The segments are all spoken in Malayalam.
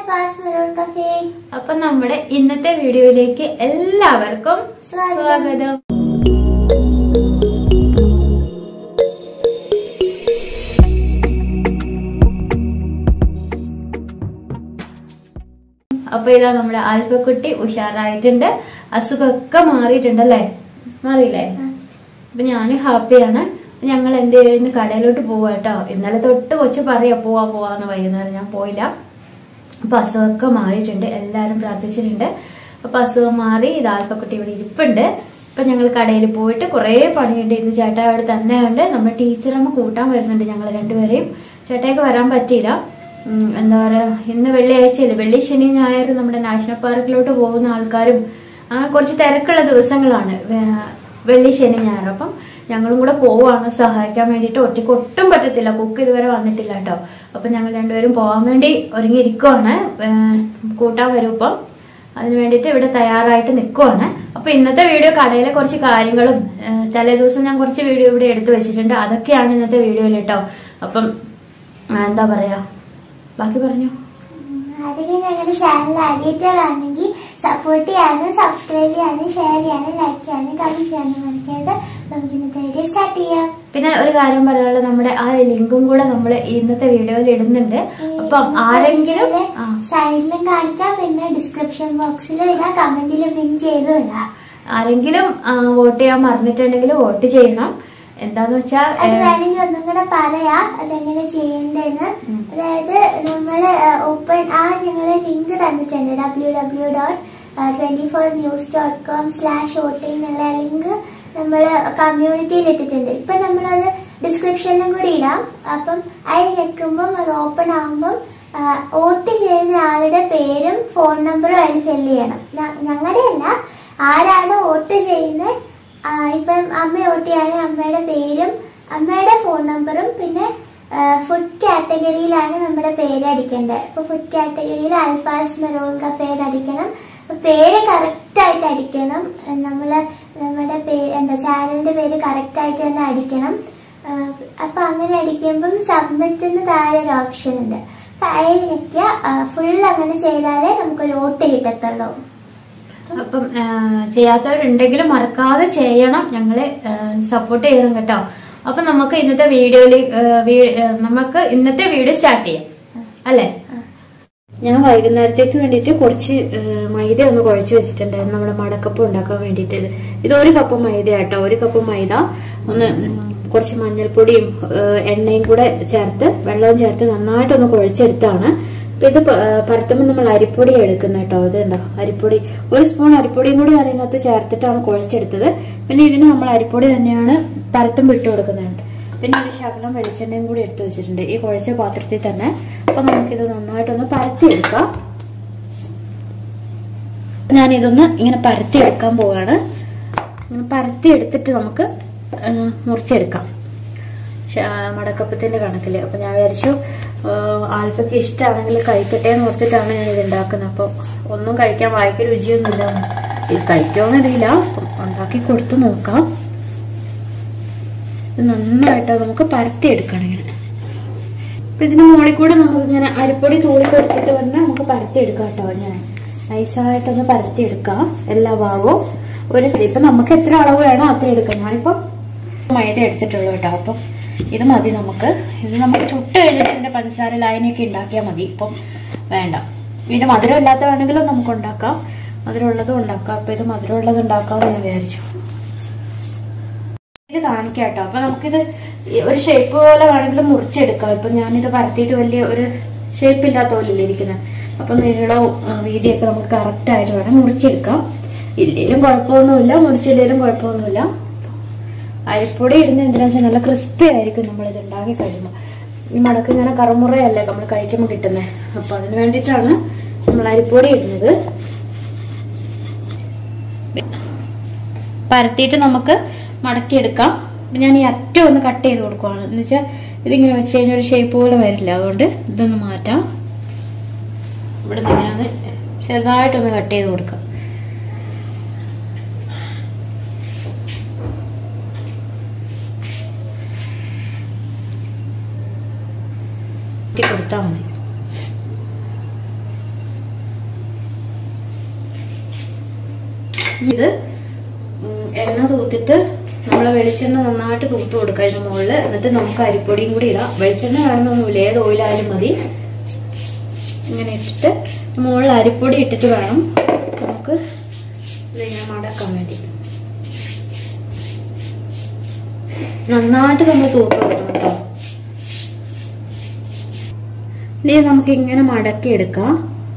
അൽഫാസ് മെറൂൺ കഫേ അപ്പൊ നമ്മുടെ ഇന്നത്തെ വീഡിയോയിലേക്ക് എല്ലാവർക്കും സ്വാഗതം. സ്വാഗതം അപ്പൊ ഇതാ നമ്മുടെ ആൽഫക്കുട്ടി ഉഷാറായിട്ടുണ്ട് അസുഖമൊക്കെ മാറിയിട്ടുണ്ടല്ലേ മാറിയില്ലേ അപ്പൊ ഞാൻ ഹാപ്പിയാണ് ഞങ്ങൾ എന്ത് ചെയ്യുന്നു കടയിലോട്ട് പോവാ കേട്ടോ ഇന്നലെ തൊട്ട് കൊച്ചു പറയാ പോവാ പോവാന്ന് വൈകുന്നേരം ഞാൻ പോയില്ല അപ്പൊ അസുഖമൊക്കെ മാറിയിട്ടുണ്ട് എല്ലാരും പ്രാർത്ഥിച്ചിട്ടുണ്ട് അപ്പൊ അസുഖം മാറി ഇത് ആൽഫക്കുട്ടി ഇവിടെ ഇരിപ്പുണ്ട് ഇപ്പൊ ഞങ്ങൾ കടയിൽ പോയിട്ട് കുറെ പണിയുണ്ട് ഇന്ന് ചേട്ടാ അവിടെ തന്നെ ഉണ്ട് നമ്മുടെ ടീച്ചറമ്മ കൂട്ടാൻ വരുന്നുണ്ട് ഞങ്ങൾ രണ്ടുപേരെയും ചേട്ടായിക്ക് വരാൻ പറ്റിയില്ല ഉം, എന്താ പറയാ ഇന്ന് വെള്ളിയാഴ്ചയല്ലേ വെള്ളി ശനി ഞായർ നമ്മുടെ നാഷണൽ പാർക്കിലോട്ട് പോകുന്ന ആൾക്കാരും അങ്ങനെ കുറച്ച് തിരക്കുള്ള ദിവസങ്ങളാണ് വേ- വെള്ളി ശനി ഞായർ അപ്പം ഞങ്ങളും കൂടെ പോവാണ് സഹായിക്കാൻ വേണ്ടിയിട്ട് ഒറ്റയ്ക്ക് ഒട്ടും പറ്റത്തില്ല കുക്ക് ഇതുവരെ വന്നിട്ടില്ല കേട്ടോ അപ്പൊ ഞങ്ങൾ രണ്ടുപേരും പോകാൻ വേണ്ടി ഒരുങ്ങിയിരിക്കുവാണ് ഏഹ് കൂട്ടാൻ വരും ഇപ്പം അതിന് വേണ്ടിയിട്ട് ഇവിടെ തയ്യാറായിട്ട് നിൽക്കുവാണ് അപ്പൊ ഇന്നത്തെ വീഡിയോ കടയിലെ കുറച്ച് കാര്യങ്ങളും ഏഹ് തലേ ദിവസം ഞാൻ കുറച്ച് വീഡിയോ ഇവിടെ എടുത്തു വെച്ചിട്ടുണ്ട് അതൊക്കെയാണ് ഇന്നത്തെ വീഡിയോയിൽ കേട്ടോ അപ്പം ആ, എന്താ പറയാ ബാക്കി പറഞ്ഞു ആരെങ്കിലും ഞങ്ങളുടെ ചാനൽ ആദ്യമായിട്ടാണെങ്കിൽ സപ്പോർട്ട് ചെയ്യാനും സബ്സ്ക്രൈബ് ചെയ്യാനും ഷെയർ ചെയ്യാനും ലൈക്ക് ചെയ്യാനും കമന്റ് ചെയ്യാനും മറക്കരുത് നമുക്ക് ഇന്നത്തെ വീഡിയോ സ്റ്റാർട്ട് ചെയ്യാം പിന്നെ ഒരു കാര്യം പറയാനുള്ളത് നമ്മുടെ ആ ലിങ്കും കൂടെ നമ്മൾ ഇന്നത്തെ വീഡിയോയിൽ ഇടുന്നുണ്ട് അപ്പം ആരെങ്കിലും ആ സൈഡിലും കാണിക്കാം പിന്നെ ഡിസ്ക്രിപ്ഷൻ ബോക്സിൽ ഇടാം കമന്റിൽ പിൻ ചെയ്തു ഇടാം ആരെങ്കിലും വോട്ട് ചെയ്യാൻ മറന്നിട്ടുണ്ടെങ്കിൽ വോട്ട് ചെയ്യണം എന്താന്ന് വെച്ചാൽ അത് വേണമെങ്കിൽ ഒന്നും കൂടെ പറയാ അതെങ്ങനെ ചെയ്യേണ്ടതെന്ന് അതായത് നമ്മള് ഓപ്പൺ ആ ഞങ്ങള് ലിങ്ക് തന്നിട്ടുണ്ട് W W dot twenty four news dot com slash voting എന്നുള്ള ലിങ്ക് നമ്മള് കമ്മ്യൂണിറ്റിയിൽ ഇട്ടിട്ടുണ്ട് ഇപ്പൊ നമ്മളത് ഡിസ്ക്രിപ്ഷനിലും കൂടി ഇടാം അപ്പം അതിൽ ഞെക്കുമ്പം അത് ഓപ്പൺ ആകുമ്പം വോട്ട് ചെയ്യുന്ന ആളുടെ പേരും ഫോൺ നമ്പറും അതിൽ ഫില്ല് ചെയ്യണം ഞങ്ങളുടെ അല്ല ആരാണ് വോട്ട് ചെയ്യുന്നത് ആ, ഇപ്പം അമ്മ വോട്ടിയാണെങ്കിൽ അമ്മയുടെ പേരും അമ്മയുടെ ഫോൺ നമ്പറും പിന്നെ ഫുഡ് കാറ്റഗറിയിലാണ് നമ്മുടെ പേര് അടിക്കേണ്ടത് ഇപ്പൊ ഫുഡ് കാറ്റഗറിയിൽ അൽഫാസ് മെറൂൺ കഫേ അടിക്കണം അപ്പൊ പേര് കറക്റ്റ് ആയിട്ട് അടിക്കണം നമ്മള് നമ്മുടെ പേര് എന്താ ചാനലിന്റെ പേര് കറക്റ്റ് ആയിട്ട് തന്നെ അടിക്കണം ആ, അപ്പൊ അങ്ങനെ അടിക്കുമ്പം സബ്മിറ്റിന് താഴെ ഒരു ഓപ്ഷൻ ഉണ്ട് അപ്പൊ അതിൽ നിൽക്കുക ഫുൾ അങ്ങനെ ചെയ്താലേ നമുക്കൊരു വോട്ട് കിട്ടത്തുള്ളൂ അപ്പം ആ, ചെയ്യാത്തവരുണ്ടെങ്കിലും മറക്കാതെ ചെയ്യണം ഞങ്ങളെ സപ്പോർട്ട് ചെയ്യണം കേട്ടോ അപ്പൊ നമുക്ക് ഇന്നത്തെ വീഡിയോയിൽ നമുക്ക് ഇന്നത്തെ വീഡിയോ സ്റ്റാർട്ട് ചെയ്യാം അല്ലേ ഞാൻ വൈകുന്നേരത്തേക്ക് വേണ്ടിയിട്ട് കുറച്ച് ആ, മൈദ ഒന്ന് കുഴച്ച് വെച്ചിട്ടുണ്ടായിരുന്നു നമ്മുടെ മടക്കപ്പം ഉണ്ടാക്കാൻ വേണ്ടിയിട്ട് ഇത് ഇത് ഒരു കപ്പ് മൈദ കേട്ടോ ഒരു കപ്പ് മൈദ ഒന്ന് ഉം, കുറച്ച് മഞ്ഞൾപ്പൊടിയും ആ, എണ്ണയും കൂടെ ചേർത്ത് വെള്ളവും ചേർത്ത് നന്നായിട്ടൊന്ന് കുഴച്ചെടുത്താണ് അപ്പൊ ഇത് പ- ആ, പരത്തുമ്പോൾ നമ്മൾ അരിപ്പൊടി എടുക്കുന്നത് കേട്ടോ ഇത് ഉണ്ടോ അരിപ്പൊടി ഒരു സ്പൂൺ അരിപ്പൊടിയും കൂടി അതിനകത്ത് ചേർത്തിട്ടാണ് കുഴച്ചെടുത്തത് പിന്നെ ഇതിന് നമ്മൾ അരിപ്പൊടി തന്നെയാണ് പരത്തും വിട്ടു കൊടുക്കുന്നുണ്ട് പിന്നെ ഒരു ശകലം വെളിച്ചെണ്ണയും കൂടി എടുത്തു വെച്ചിട്ടുണ്ട് ഈ കുഴച്ച പാത്രത്തിൽ തന്നെ അപ്പൊ നമുക്കിത് നന്നായിട്ടൊന്ന് പരത്തിയെടുക്കാം ഞാൻ ഇതൊന്ന് ഇങ്ങനെ പരത്തി എടുക്കാൻ പോവാണ് ഇങ്ങനെ പരത്തി എടുത്തിട്ട് നമുക്ക് ആ, മുറിച്ചെടുക്കാം ശ- ആ, മടക്കപ്പത്തിന്റെ കണക്കില് അപ്പൊ ഞാൻ വിചാരിച്ചു ആ, ആൽഫയ്ക്ക് ഇഷ്ടമാണെങ്കിൽ കഴിക്കട്ടെ എന്ന് ഓർത്തിട്ടാണ് ഞാൻ ഇത് ഉണ്ടാക്കുന്നത് അപ്പൊ ഒന്നും കഴിക്കാൻ വായിക്ക് രുചിയൊന്നുമില്ല ഇത് കഴിക്കുമോന്നറിയില്ല ഉണ്ടാക്കി കൊടുത്ത് നോക്കാം ഇത് നന്നായിട്ട് നമുക്ക് പരത്തി എടുക്കണം ഇങ്ങനെ അപ്പൊ ഇതിന് മുകളിൽ കൂടെ നമുക്ക് ഇങ്ങനെ അരിപ്പൊടി തൂളി കൊടുത്തിട്ട് തന്നെ നമുക്ക് പരത്തി എടുക്കാം കേട്ടോ ഞാൻ നൈസായിട്ടൊന്ന് പരത്തി എടുക്കാം എല്ലാ ഭാഗവും ഒരു ഇപ്പൊ നമുക്ക് എത്ര അളവ് വേണോ അത്ര എടുക്കാം ഞാനിപ്പോ മൈദ എടുത്തിട്ടുള്ളൂ കേട്ടോ അപ്പൊ ഇത് മതി നമുക്ക് ഇത് നമുക്ക് ചുട്ട് കഴിഞ്ഞിട്ട് ഇതിന്റെ പഞ്ചസാര ലായനിയൊക്കെ ഉണ്ടാക്കിയാൽ മതി ഇപ്പം വേണ്ട ഇത് മധുരം ഇല്ലാത്ത വേണമെങ്കിലും നമുക്ക് ഉണ്ടാക്കാം മധുരമുള്ളതും ഉണ്ടാക്കാം അപ്പൊ ഇത് മധുരമുള്ളത് ഉണ്ടാക്കാമെന്ന് ഞാൻ വിചാരിച്ചു ഇത് കാണിക്കാം കേട്ടോ അപ്പൊ നമുക്കിത് ഈ ഒരു ഷേപ്പ് പോലെ വേണമെങ്കിൽ മുറിച്ചെടുക്കാം ഇപ്പൊ ഞാനിത് പരത്തിയിട്ട് വലിയ ഒരു ഷേപ്പ് ഇല്ലാത്ത പോലെ ഇരിക്കുന്നത് അപ്പൊ നീളവും ആ, വീതിയൊക്കെ നമുക്ക് കറക്റ്റ് ആയിട്ട് വേണം മുറിച്ചെടുക്കാം ഇല്ലേലും കുഴപ്പമൊന്നുമില്ല മുറിച്ചില്ലേലും കുഴപ്പമൊന്നുമില്ല അരിപ്പൊടി ഇടുന്ന എന്തിനാ വെച്ചാൽ നല്ല ക്രിസ്പി ആയിരിക്കും നമ്മൾ ഇത് ഉണ്ടാക്കി കഴിയുമ്പോൾ ഈ മടക്ക് ഇങ്ങനെ കറുമുറയല്ലേ നമ്മൾ കഴിക്കുമ്പോൾ കിട്ടുന്നത് അപ്പൊ അതിന് വേണ്ടിയിട്ടാണ് നമ്മൾ അരിപ്പൊടി ഇടുന്നത് പരത്തിയിട്ട് നമുക്ക് മടക്കിയെടുക്കാം അപ്പൊ ഞാൻ ഈ അറ്റം ഒന്ന് കട്ട് ചെയ്ത് കൊടുക്കുവാണ് എന്ന് വെച്ചാൽ ഇതിങ്ങനെ വെച്ച് കഴിഞ്ഞാൽ ഒരു ഷേപ്പ് പോലെ വരില്ല അതുകൊണ്ട് ഇതൊന്ന് മാറ്റാം ഇവിടെ നിന്ന് ഇങ്ങനെ ഒന്ന് ചെറുതായിട്ടൊന്ന് കട്ട് ചെയ്ത് കൊടുക്കാം കൊടുത്താൽ മതി ഇത് ഉം, എണ്ണ തൂത്തിട്ട് നമ്മളെ വെളിച്ചെണ്ണ നന്നായിട്ട് തൂത്ത് കൊടുക്കുക ഇതിന് മുകളിൽ എന്നിട്ട് നമുക്ക് അരിപ്പൊടിയും കൂടി ഇടാം വെളിച്ചെണ്ണ വേണമെന്നൊന്നുമില്ല ഏത് ഓയിലായാലും മതി ഇങ്ങനെ ഇട്ടിട്ട് മുകളിൽ അരിപ്പൊടി ഇട്ടിട്ട് വേണം നമുക്ക് ഇതിങ്ങനെ മടക്കാൻ വേണ്ടി നന്നായിട്ട് നമ്മൾ തൂത്ത് കൊടുക്കണം കേട്ടോ ഇനി നമുക്ക് ഇങ്ങനെ മടക്കി എടുക്കാം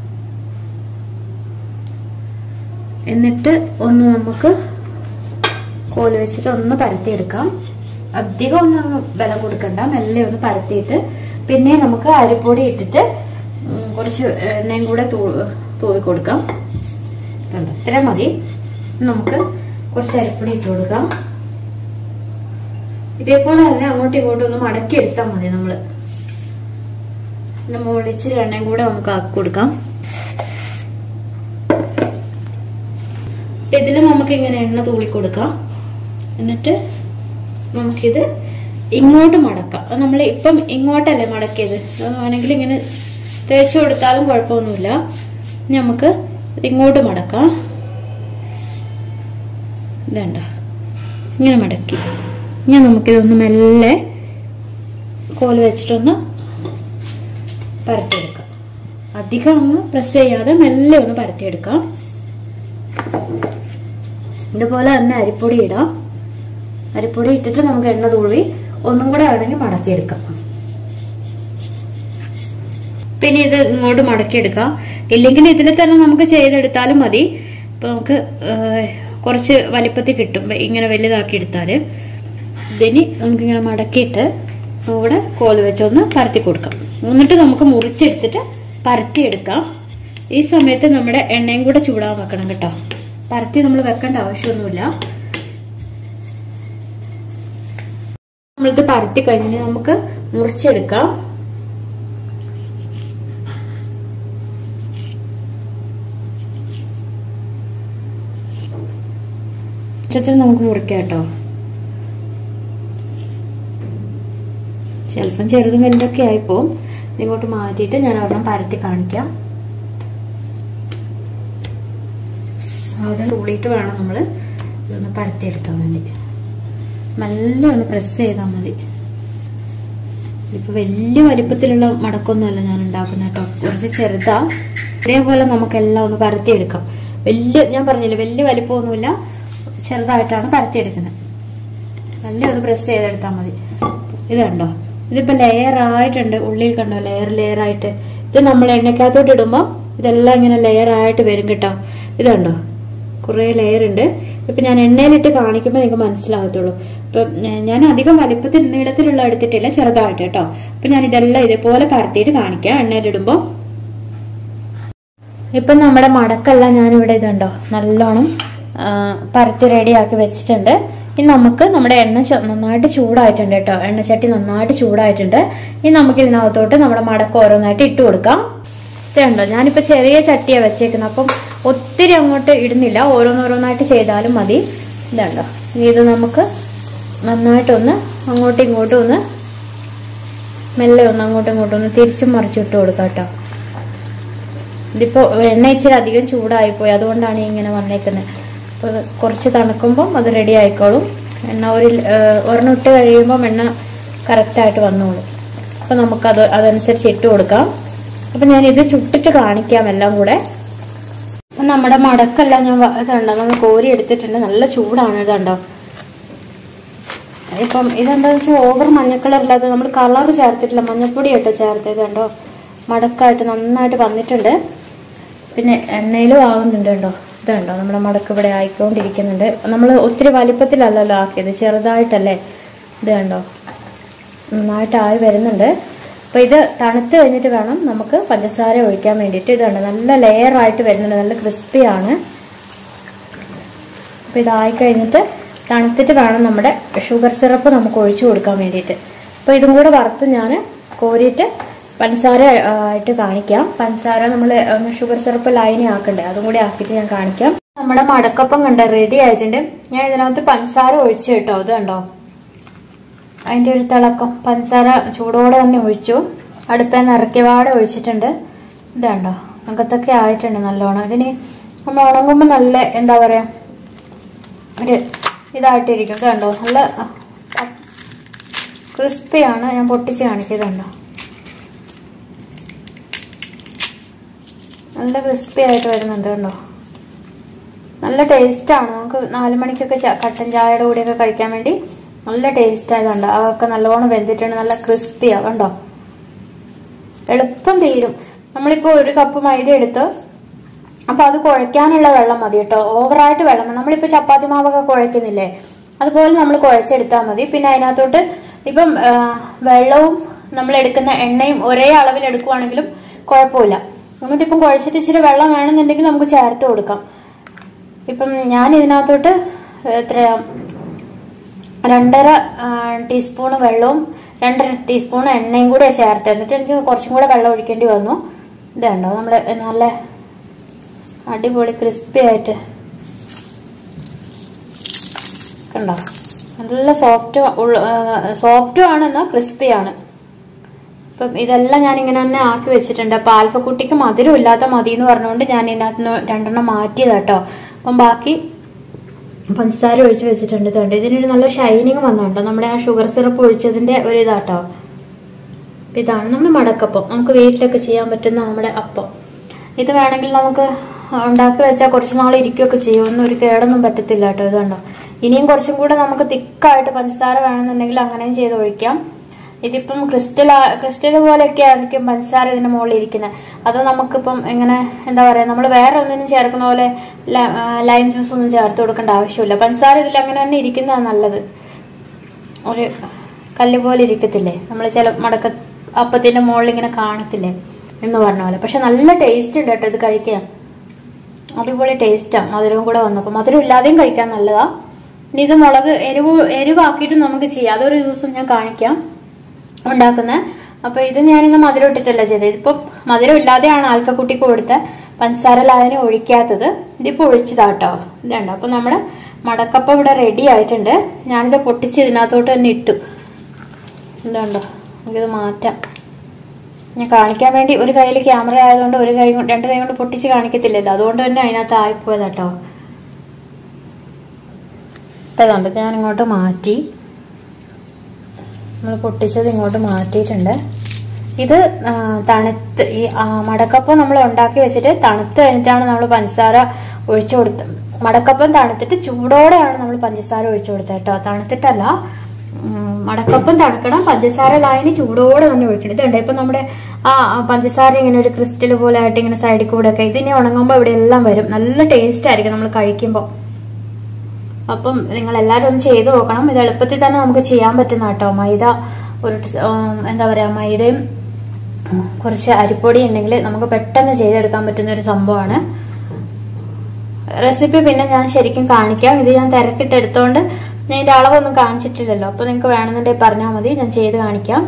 എന്നിട്ട് ഒന്ന് നമുക്ക് കോല് വെച്ചിട്ട് ഒന്ന് പരത്തിയെടുക്കാം അധികം ഒന്നും ബലം കൊടുക്കണ്ട മെല്ലെ ഒന്ന് പരത്തിയിട്ട് പിന്നെ നമുക്ക് അരിപ്പൊടി ഇട്ടിട്ട് ഉം, കുറച്ച് എണ്ണയും കൂടെ തൂ- തൂവി കൊടുക്കാം കണ്ടോ ഇത്ര മതി നമുക്ക് കുറച്ച് അരിപ്പൊടി ഇട്ട് കൊടുക്കാം ഇതേപോലെ തന്നെ അങ്ങോട്ടും ഇങ്ങോട്ടും ഒന്ന് മടക്കി എടുത്താൽ മതി നമ്മള് പിന്നെ മുകളിൽ ഇച്ചിരി എണ്ണയും കൂടെ നമുക്ക് ആക്കി കൊടുക്കാം ഇതിൽ നമുക്ക് ഇങ്ങനെ എണ്ണ തൂളി കൊടുക്കാം എന്നിട്ട് നമുക്കിത് ഇങ്ങോട്ട് മടക്കാം അത് നമ്മൾ ഇപ്പം ഇങ്ങോട്ടല്ലേ മടക്കിയത് അത് വേണമെങ്കിൽ ഇങ്ങനെ തേച്ച് കൊടുത്താലും കുഴപ്പമൊന്നുമില്ല ഇനി നമുക്ക് ഇത് ഇങ്ങോട്ട് മടക്കാം ഇതണ്ട ഇങ്ങനെ മടക്കി ഇനി നമുക്കിതൊന്ന് മെല്ലെ കോല് വെച്ചിട്ടൊന്ന് പരത്തിയെടുക്കാം അധികം ഒന്ന് പ്രസ് ചെയ്യാതെ മെല്ലെ ഒന്ന് പരത്തിയെടുക്കാം ഇതുപോലെ തന്നെ അരിപ്പൊടി ഇടാം അരിപ്പൊടി ഇട്ടിട്ട് നമുക്ക് എണ്ണ തൂളി ഒന്നും കൂടെ വേണമെങ്കിൽ മടക്കിയെടുക്കാം പിന്നെ ഇത് ഇങ്ങോട്ട് മടക്കിയെടുക്കാം ഇല്ലെങ്കിൽ ഇതിൽ തന്നെ നമുക്ക് ചെയ്തെടുത്താലും മതി ഇപ്പൊ നമുക്ക് ഏഹ്, കുറച്ച് വലിപ്പത്തിൽ കിട്ടും ഇങ്ങനെ വലുതാക്കി എടുത്താല് ഇതിന് നമുക്കിങ്ങനെ മടക്കിയിട്ട് ഇവിടെ കോല് വെച്ചൊന്ന് പരത്തി കൊടുക്കാം എന്നിട്ട് നമുക്ക് മുറിച്ചെടുത്തിട്ട് പരത്തിയെടുക്കാം ഈ സമയത്ത് നമ്മുടെ എണ്ണയും കൂടെ ചൂടാൻ വെക്കണം കേട്ടോ പരത്തി നമ്മൾ വെക്കേണ്ട ആവശ്യമൊന്നുമില്ല നമ്മളിത് പരത്തി കഴിഞ്ഞ് നമുക്ക് മുറിച്ചെടുക്കാം ഉച്ചത്തിൽ നമുക്ക് മുറിക്കാം കേട്ടോ ചിലപ്പം ചെറുതും വലുതൊക്കെ ആയിപ്പോവും ഇങ്ങോട്ട് മാറ്റിയിട്ട് ഞാൻ ഒരെണ്ണം പരത്തി കാണിക്കാം അവിടെ ഉള്ളിയിട്ട് വേണം നമ്മൾ ഇതൊന്ന് പരത്തിയെടുക്കാൻ വേണ്ടി നല്ല ഒന്ന് പ്രസ് ചെയ്താൽ മതി ഇപ്പൊ വലിയ വലിപ്പത്തിലുള്ള മടക്കൊന്നുമല്ല ഞാൻ ഉണ്ടാക്കുന്നത് കേട്ടോ കുറച്ച് ചെറുതാ ഇതേപോലെ നമുക്കെല്ലാം ഒന്ന് പരത്തിയെടുക്കാം വലിയ ഞാൻ പറഞ്ഞില്ലേ വലിയ വലിപ്പമൊന്നുമില്ല ചെറുതായിട്ടാണ് പരത്തിയെടുക്കുന്നത് നല്ല ഒന്ന് പ്രസ് ചെയ്തെടുത്താൽ മതി ഇത് കണ്ടോ ഇതിപ്പോ ലെയർ ആയിട്ടുണ്ട് ഉള്ളിൽ കണ്ടോ ലെയർ ലെയർ ആയിട്ട് ഇത് നമ്മൾ എണ്ണക്കകത്തോട്ട് ഇടുമ്പോ ഇതെല്ലാം ഇങ്ങനെ ലെയർ ആയിട്ട് വരും കേട്ടോ ഇത് കണ്ടോ കുറെ ലെയർ ഉണ്ട് ഇപ്പൊ ഞാൻ എണ്ണയിലിട്ട് കാണിക്കുമ്പോൾ നിങ്ങൾക്ക് മനസ്സിലാകത്തുള്ളൂ ഇപ്പൊ ഞാ- ഞാൻ അധികം വലിപ്പത്തിൽ നീളത്തിലുള്ള എടുത്തിട്ടില്ല ചെറുതായിട്ട് കേട്ടോ അപ്പൊ ഞാൻ ഇതെല്ലാം ഇതേപോലെ പരത്തിയിട്ട് കാണിക്കാം എണ്ണയിലിടുമ്പോ ഇപ്പം നമ്മുടെ മടക്കെല്ലാം ഞാനിവിടെ ഇതുണ്ടോ നല്ലോണം ആ, പരത്തി റെഡിയാക്കി വെച്ചിട്ടുണ്ട് ഇനി നമുക്ക് നമ്മുടെ എണ്ണ ച- നന്നായിട്ട് ചൂടായിട്ടുണ്ട് കേട്ടോ എണ്ണച്ചട്ടി നന്നായിട്ട് ചൂടായിട്ടുണ്ട് ഇനി നമുക്ക് ഇതിനകത്തോട്ട് നമ്മുടെ മടക്ക് ഓരോന്നായിട്ട് ഇട്ട് കൊടുക്കാം ഇതുണ്ടോ ഞാനിപ്പോ ചെറിയ ചട്ടിയാണ് വെച്ചേക്കുന്നത് അപ്പം ഒത്തിരി അങ്ങോട്ട് ഇടുന്നില്ല ഓരോന്നോരോന്നായിട്ട് ചെയ്താലും മതി ഇതുണ്ടോ ഇനി ഇത് നമുക്ക് നന്നായിട്ടൊന്ന് അങ്ങോട്ടും ഇങ്ങോട്ടും ഒന്ന് മെല്ലെ ഒന്ന് അങ്ങോട്ടും ഇങ്ങോട്ടും ഒന്ന് തിരിച്ചും മറിച്ചും ഇട്ട് കൊടുക്കാം കേട്ടോ ഇതിപ്പോ എണ്ണ ഇച്ചിരി അധികം ചൂടായിപ്പോയി അതുകൊണ്ടാണ് ഈ ഇങ്ങനെ വന്നേക്കുന്നത് അപ്പോൾ ഇത് കുറച്ച് തണുക്കുമ്പം അത് റെഡി ആയിക്കോളും എണ്ണ ഒരു ഏഹ്, ഒരെണ്ണം ഇട്ട് കഴിയുമ്പം എണ്ണ കറക്റ്റായിട്ട് വന്നോളും അപ്പോൾ നമുക്കത് അതനുസരിച്ച് ഇട്ട് കൊടുക്കാം അപ്പം ഞാൻ ഇത് ചുട്ടിട്ട് കാണിക്കാം എല്ലാം കൂടെ അപ്പം നമ്മുടെ മടക്കെല്ലാം ഞാൻ വ- ഇതുണ്ടോ നമ്മൾ കോരി എടുത്തിട്ടുണ്ട് നല്ല ചൂടാണ് ഇതുണ്ടോ ഇപ്പം ഇതെന്താന്ന് വെച്ചാൽ ഓവർ മഞ്ഞ കളറില്ലാതെ നമ്മൾ കളർ ചേർത്തിട്ടില്ല മഞ്ഞപ്പൊടി കേട്ടോ ചേർത്ത് ഇതുണ്ടോ മടക്കായിട്ട് നന്നായിട്ട് വന്നിട്ടുണ്ട് പിന്നെ എണ്ണയിലും ആവുന്നുണ്ട് കേട്ടോ ഇതുണ്ടോ നമ്മുടെ മടക്ക് ഇവിടെ ആയിക്കൊണ്ടിരിക്കുന്നുണ്ട് നമ്മൾ ഒത്തിരി വലിപ്പത്തിലല്ലല്ലോ ആക്കിയത് ചെറുതായിട്ടല്ലേ ഇത് കണ്ടോ നന്നായിട്ടായി വരുന്നുണ്ട് അപ്പൊ ഇത് തണുത്ത് കഴിഞ്ഞിട്ട് വേണം നമുക്ക് പഞ്ചസാര ഒഴിക്കാൻ വേണ്ടിയിട്ട് ഇത് കണ്ടോ നല്ല ലെയർ ആയിട്ട് വരുന്നുണ്ട് നല്ല ക്രിസ്പിയാണ് അപ്പൊ ഇതായി കഴിഞ്ഞിട്ട് തണുത്തിട്ട് വേണം നമ്മുടെ ഷുഗർ സിറപ്പ് നമുക്ക് ഒഴിച്ചു കൊടുക്കാൻ വേണ്ടിയിട്ട് അപ്പൊ ഇതും കൂടെ വറുത്ത് ഞാൻ കോരിയിട്ട് പഞ്ചസാര ആ, ആയിട്ട് കാണിക്കാം പഞ്ചസാര നമ്മൾ ഷുഗർ സിറപ്പ് ലൈനി ആക്കണ്ടേ അതും കൂടി ആക്കിയിട്ട് ഞാൻ കാണിക്കാം നമ്മുടെ മടക്കപ്പം കണ്ട റെഡി ആയിട്ടുണ്ട് ഞാൻ ഇതിനകത്ത് പഞ്ചസാര ഒഴിച്ചു കേട്ടോ ഇത് കണ്ടോ അതിന്റെ ഒരു തിളക്കം പഞ്ചസാര ചൂടോടെ തന്നെ ഒഴിച്ചു അടുപ്പേന്ന് ഇറക്കിവാടെ ഒഴിച്ചിട്ടുണ്ട് ഇത് കണ്ടോ അകത്തൊക്കെ ആയിട്ടുണ്ട് നല്ലോണം ഇതിന് നമ്മൾ ഉണങ്ങുമ്പോൾ നല്ല എന്താ പറയാ ഒരു ഇതായിട്ടിരിക്കും ഇത് കണ്ടോ നല്ല ക്രിസ്പിയാണ് ഞാൻ പൊട്ടിച്ച് കാണിക്കുന്നുണ്ടോ നല്ല ക്രിസ്പി ആയിട്ട് വരുന്നുണ്ട് കണ്ടോ നല്ല ടേസ്റ്റാണ് നമുക്ക് നാല് മണിക്കൊക്കെ ച- കട്ടൻ ചായയുടെ കൂടെയൊക്കെ കഴിക്കാൻ വേണ്ടി നല്ല ടേസ്റ്റ് ആയതുണ്ട് അതൊക്കെ നല്ലോണം വെന്തിട്ടുണ്ട് നല്ല ക്രിസ്പിയാ കണ്ടോ എളുപ്പം തീരും നമ്മളിപ്പോ ഒരു കപ്പ് മൈദ എടുത്ത് അപ്പൊ അത് കുഴയ്ക്കാനുള്ള വെള്ളം മതി കേട്ടോ ഓവറായിട്ട് വെള്ളം വേണം. നമ്മളിപ്പോ ചപ്പാത്തി മാവൊക്കെ കുഴക്കുന്നില്ലേ അതുപോലെ നമ്മൾ കുഴച്ചെടുത്താൽ മതി പിന്നെ അതിനകത്തോട്ട് ഇപ്പം ആ, വെള്ളവും നമ്മൾ എടുക്കുന്ന എണ്ണയും ഒരേ അളവിൽ എടുക്കുവാണെങ്കിലും കുഴപ്പമില്ല എന്നിട്ട് ഇപ്പം കുഴച്ചിട്ട് ഇച്ചിരി വെള്ളം വേണമെന്നുണ്ടെങ്കിൽ നമുക്ക് ചേർത്ത് കൊടുക്കാം ഇപ്പം ഞാൻ ഇതിനകത്തോട്ട് എത്രയാ രണ്ടര ടീസ്പൂൺ വെള്ളവും രണ്ടര ടീസ്പൂൺ എണ്ണയും കൂടെ ചേർത്ത് എന്നിട്ട് എനിക്ക് കുറച്ചും കൂടെ വെള്ളം ഒഴിക്കേണ്ടി വന്നു ഇതുണ്ടോ നമ്മള് നല്ല അടിപൊളി ക്രിസ്പി ആയിട്ട് കണ്ടോ നല്ല സോഫ്റ്റ് സോഫ്റ്റും ആണ് എന്നാൽ ക്രിസ്പിയാണ് അപ്പം ഇതെല്ലാം ഞാൻ ഇങ്ങനെ തന്നെ ആക്കി വെച്ചിട്ടുണ്ട് അപ്പൊ ആൽഫക്കുട്ടിക്ക് മധുരം ഇല്ലാത്ത മതി എന്ന് പറഞ്ഞുകൊണ്ട് ഞാൻ ഇതിനകത്ത് നിന്ന് രണ്ടെണ്ണം മാറ്റിയതാട്ടോ അപ്പം ബാക്കി പഞ്ചസാര ഒഴിച്ച് വെച്ചിട്ടുണ്ട് ഇതുണ്ട് ഇതിനൊരു നല്ല ഷൈനിങ് വന്നുണ്ട് നമ്മുടെ ആ ഷുഗർ സിറപ്പ് ഒഴിച്ചതിന്റെ ഒരു ഇതാട്ടോ അപ്പൊ ഇതാണ് നമ്മുടെ മടക്കപ്പം നമുക്ക് വീട്ടിലൊക്കെ ചെയ്യാൻ പറ്റുന്ന നമ്മുടെ അപ്പം ഇത് വേണമെങ്കിൽ നമുക്ക് ഉണ്ടാക്കി വെച്ചാൽ കുറച്ച് നാൾ ഇരിക്കുകയൊക്കെ ചെയ്യും ഒന്നും ഒരു കേടൊന്നും പറ്റത്തില്ല കേട്ടോ ഇതുണ്ടോ ഇനിയും കുറച്ചും കൂടെ നമുക്ക് തിക്കായിട്ട് പഞ്ചസാര വേണമെന്നുണ്ടെങ്കിൽ അങ്ങനെയും ചെയ്ത് ഒഴിക്കാം ഇതിപ്പം ക്രിസ്റ്റൽ ക്രിസ്റ്റൽ പോലെയൊക്കെ ആയിരിക്കും പഞ്ചസാര ഇതിന്റെ മുകളിൽ ഇരിക്കുന്നത് അത് നമുക്കിപ്പം എങ്ങനെ എന്താ പറയാ നമ്മൾ വേറെ ഒന്നിനും ചേർക്കുന്ന പോലെ ല- ആ, ലൈം ജ്യൂസ് ഒന്നും ചേർത്ത് കൊടുക്കേണ്ട ആവശ്യമില്ല പഞ്ചസാര ഇതിൽ അങ്ങനെ തന്നെ ഇരിക്കുന്നതാണ് നല്ലത് ഒരു കല്ല് പോലെ ഇരിക്കത്തില്ലേ നമ്മൾ ചില മടക്ക അപ്പത്തിന്റെ മുകളിൽ ഇങ്ങനെ കാണത്തില്ലേ എന്ന് പറഞ്ഞ പോലെ പക്ഷെ നല്ല ടേസ്റ്റ് ഉണ്ട് കേട്ടോ ഇത് കഴിക്കാൻ അടിപൊളി ടേസ്റ്റാ മധുരവും കൂടെ വന്നപ്പോൾ മധുരം ഇല്ലാതെയും കഴിക്കാൻ നല്ലതാ ഇനി ഇത് മുളക് എരിവ് എരിവാക്കിയിട്ട് നമുക്ക് ചെയ്യാം അതൊരു ദിവസം ഞാൻ കാണിക്കാം ഉണ്ടാക്കുന്നത് അപ്പൊ ഇത് ഞാനിന്ന് മധുരം ഇട്ടിട്ടല്ല ചെയ്തത് ഇതിപ്പോ മധുരം ഇല്ലാതെയാണ് ആൽഫക്കുട്ടിക്ക് കൊടുത്ത പഞ്ചസാര ലായനി ഒഴിക്കാത്തത് ഇതിപ്പോ ഒഴിച്ചതാട്ടോ ഇതുണ്ട് അപ്പൊ നമ്മുടെ മടക്കപ്പം ഇവിടെ റെഡി ആയിട്ടുണ്ട് ഞാനിത് പൊട്ടിച്ച് ഇതിനകത്തോട്ട് തന്നെ ഇട്ടു ഇതുണ്ടോ നമുക്കിത് മാറ്റാം ഞാൻ കാണിക്കാൻ വേണ്ടി ഒരു കയ്യിൽ ക്യാമറ ആയതുകൊണ്ട് ഒരു കൈ കൊണ്ട് രണ്ട് കൈ കൊണ്ട് പൊട്ടിച്ച് കാണിക്കത്തില്ലല്ലോ അതുകൊണ്ട് തന്നെ അതിനകത്ത് ആയിപ്പോയതാട്ടോ അതുകൊണ്ട് ഞാൻ ഇങ്ങോട്ട് മാറ്റി നമ്മൾ പൊട്ടിച്ചത് ഇങ്ങോട്ട് മാറ്റിയിട്ടുണ്ട് ഇത് ആ, തണുത്ത് ഈ ആ, മടക്കപ്പം നമ്മൾ ഉണ്ടാക്കി വെച്ചിട്ട് തണുത്ത് കഴിഞ്ഞിട്ടാണ് നമ്മൾ പഞ്ചസാര ഒഴിച്ചു കൊടുത്തത് മടക്കപ്പം തണുത്തിട്ട് ചൂടോടെയാണ് നമ്മൾ പഞ്ചസാര ഒഴിച്ചു കൊടുത്തത് കേട്ടോ തണുത്തിട്ടല്ല ഉം, മടക്കപ്പം തണുക്കണം പഞ്ചസാര ലായനി ചൂടോടെ തന്നെ ഒഴിക്കണം ഇതുണ്ട് ഇപ്പൊ നമ്മുടെ ആ ആ പഞ്ചസാര ഇങ്ങനെ ഒരു ക്രിസ്റ്റൽ പോലെ ആയിട്ട് ഇങ്ങനെ സൈഡിൽ കൂടെ ഒക്കെ ഇതിനെ ഉണങ്ങുമ്പോൾ ഇവിടെ എല്ലാം വരും നല്ല ടേസ്റ്റ് ആയിരിക്കും നമ്മൾ കഴിക്കുമ്പോൾ അപ്പം നിങ്ങൾ എല്ലാവരും ഒന്ന് ചെയ്ത് നോക്കണം ഇത് എളുപ്പത്തിൽ തന്നെ നമുക്ക് ചെയ്യാൻ പറ്റുന്ന കേട്ടോ മൈദ ഒരു ടി- ഉം, എന്താ പറയാ മൈദയും ഉം, കുറച്ച് അരിപ്പൊടി ഉണ്ടെങ്കിൽ നമുക്ക് പെട്ടെന്ന് ചെയ്തെടുക്കാൻ പറ്റുന്ന ഒരു സംഭവമാണ് റെസിപ്പി പിന്നെ ഞാൻ ശരിക്കും കാണിക്കാം ഇത് ഞാൻ തിരക്കിട്ടെടുത്തോണ്ട് ഞാൻ ഇതിന്റെ അളവൊന്നും കാണിച്ചിട്ടില്ലല്ലോ അപ്പൊ നിങ്ങൾക്ക് വേണമെന്നുണ്ടെങ്കിൽ പറഞ്ഞാൽ മതി ഞാൻ ചെയ്ത് കാണിക്കാം